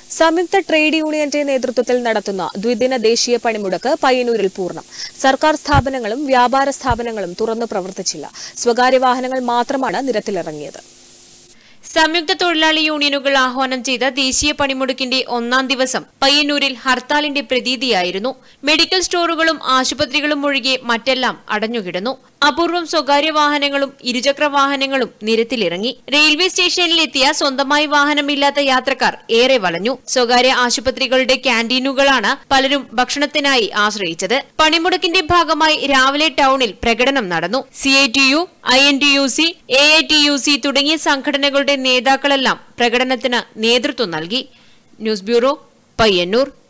സംയുക്ത ട്രേഡ് യൂണിയന്റെ നേതൃത്വത്തിൽ നടത്തുന്ന ദ്വിദിന ദേശീയ പണിമുടക്ക് പയ്യന്നൂരിൽ പൂർണ്ണം സർക്കാർ സ്ഥാപനങ്ങളും വ്യാപാര സ്ഥാപനങ്ങളും തുറന്നു പ്രവർത്തിച്ചില്ല സ്വകാര്യ വാഹനങ്ങൾ മാത്രമാണ് നിരത്തിലിറങ്ങിയത് സംയുക്ത തൊഴിലാളി യൂണിയനുകൾ ആഹ്വാനം ചെയ്ത ദേശീയ പണിമുടക്കിന്റെ ഒന്നാം ദിവസം പയ്യന്നൂരിൽ ഹർത്താലിന്റെ പ്രതീതിയായിരുന്നു മെഡിക്കൽ സ്റ്റോറുകളും ആശുപത്രികളും ഒഴികെ മറ്റെല്ലാം അടഞ്ഞുകിടന്നു അപൂർവം സ്വകാര്യ വാഹനങ്ങളും ഇരുചക്ര വാഹനങ്ങളും നിരത്തിലിറങ്ങി റെയിൽവേ സ്റ്റേഷനിലെത്തിയ സ്വന്തമായി വാഹനമില്ലാത്ത യാത്രക്കാർ ഏറെ വലഞ്ഞു സ്വകാര്യ ആശുപത്രികളുടെ ക്യാന്റീനുകളാണ് പലരും ഭക്ഷണത്തിനായി ആശ്രയിച്ചത് പണിമുടക്കിന്റെ ഭാഗമായി രാവിലെ ടൗണിൽ പ്രകടനം നടന്നു C I T U I N T U C A I T U C തുടങ്ങിയ സംഘടനകളുടെ നേതാക്കളെല്ലാം പ്രകടനത്തിന് നേതൃത്വം നൽകി ന്യൂസ് ബ്യൂറോ പയ്യന്നൂർ